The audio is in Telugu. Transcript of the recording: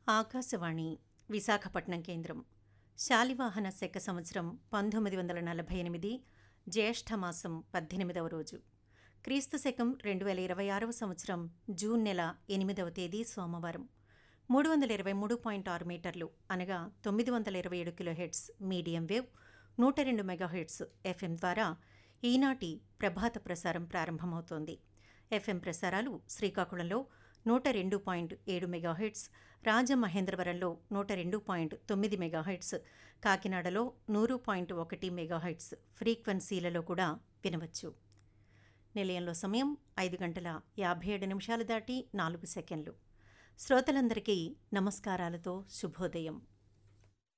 ఆకాశవాణి విశాఖపట్నం కేంద్రం శాలివాహన శక సంవత్సరం పంతొమ్మిది వందల నలభై ఎనిమిది జ్యేష్ఠమాసం పద్దెనిమిదవ రోజు క్రీస్తు శకం రెండు వేల ఇరవై ఆరవ సంవత్సరం జూన్ నెల ఎనిమిదవ తేదీ సోమవారం మూడు వందల ఇరవై మూడు పాయింట్ ఆరు మీటర్లు అనగా తొమ్మిది వందల ఇరవై ఏడు కిలో హెడ్స్ మీడియం వేవ్ నూట రెండు మెగాహెడ్స్ ఎఫ్ఎం ద్వారా ఈనాటి ప్రభాత ప్రసారం ప్రారంభమవుతోంది ఎఫ్ఎం ప్రసారాలు శ్రీకాకుళంలో నూట రెండు పాయింట్ ఏడు మెగాహెట్స్ రాజమహేంద్రవరంలో నూట రెండు పాయింట్ తొమ్మిది మెగాహెట్స్ కాకినాడలో నూరు పాయింట్ ఒకటి మెగాహెట్స్ ఫ్రీక్వెన్సీలలో కూడా వినవచ్చు నిలయంలో సమయం ఐదు గంటల యాభై ఏడు నిమిషాలు దాటి నాలుగు సెకండ్లు శ్రోతలందరికీ నమస్కారాలతో శుభోదయం